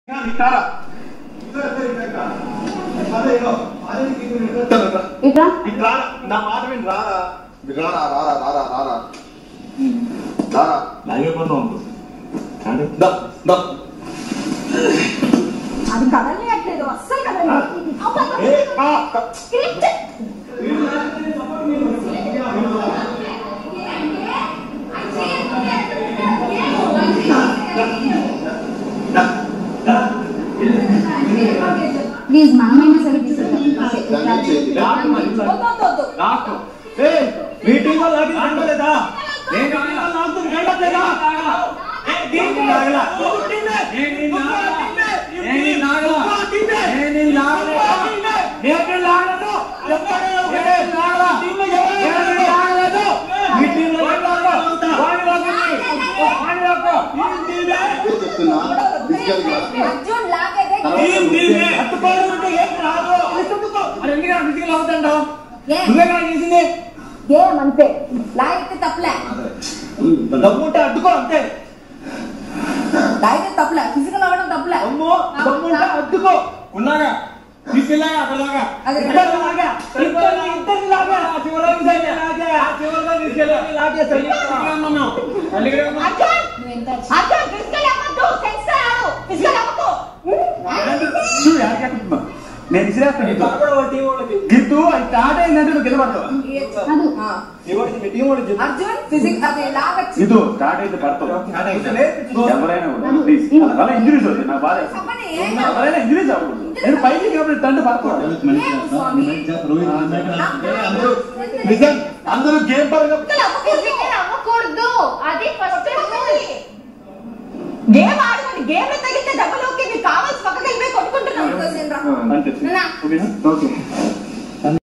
ఇట్టారా ఇట్రా ఇట్లా నా మాట విని రారా రారా రారా రారా రారా రారా లాగే పనులు ఉంటుంది కానీ దా దా అది కదలట్లేదు అస్సలు కదలలేదు ఏ ఆ ప్లీజ్ మనమైనా సరే తీసుకుంటాం లాక్ మరి. లాక్ ఏ మీటింగ్ లో లాగి కండలేదా నేను మీటింగ్ లో లాగుతుంది కండలేదా ఏ దీనికి లాగలా నేను లాగలా నేను లాగలా నేను లాగలా నేను లాగలేదు ఎప్పుడైనా నేను లాగలా నేను లాగలేదు మీటింగ్ లో లాగలా వాడి లాగండి వాడి లాగో చెప్తున్నా ఫిజికల్ గా అర్జున్ లాగైతే ఏం దీన్ని అట్టుకోవాలంటే ఏం రాదు అది ఎందుకు ఫిజికల్ అవుతాంటావు ఏ? నువ్వే కదా చేసింది గేమ్ అంతే లాగితే తప్పలే దమ్ముంటే అడ్డుకో అంతే లాగితే తప్పలే ఫిజికల్ అవ్వడం తప్పలే అమ్మో దమ్ముంటే అడ్డుకో ఉన్నాగా తీసుకెళ్ళాగా అక్కడ దాకా అది ఇద్దరు లాగా ఇద్దరు ఇద్దరు లాగా చివరిలో తీసుకెళ్ళి లాగా చివరిలో తీసుకెళ్ళి లాగే సరిగ్గా అర్జున్ అర్జున్ ఫిజికల్ అవ్వద్దు సెక్స్ ఆడు ఫిజికల్ అవ్వకు నువ్వు యాడికెక్కుతున్నావు? నేను ఇసిరేస్తాను గీతు గీతు అది స్టార్ట్ అయిందంటే నువ్వు కింద పడతావు అర్జున్ ఫిజిక్ అది లాగచ్చు గీతు స్టార్ట్ అయితే పడతావు ఎవరైనా కూడా ప్లీజ్ అలా ఇంజరీస్ అవుతుంది నా బాధ చెప్పండి ఏం ఎవరైనా ఇంజరీస్ అవ్వకూడదు నేను పైకి కాబట్టి తండ్రి పడతాను నిజం అందరూ గేమ్ పరంగా ఫిజికల్ అవ్వకూడదు అది ఫస్ట్ గేమ్ ఆడుకోండి గేమ్ లో తగిలితే దెబ్బలోకి మీకు కావాల్సి పక్కకి వెళ్ళిపోయి కొట్టుకుంటున్నాం అంతే నాన్న. ఓకేనా ఓకే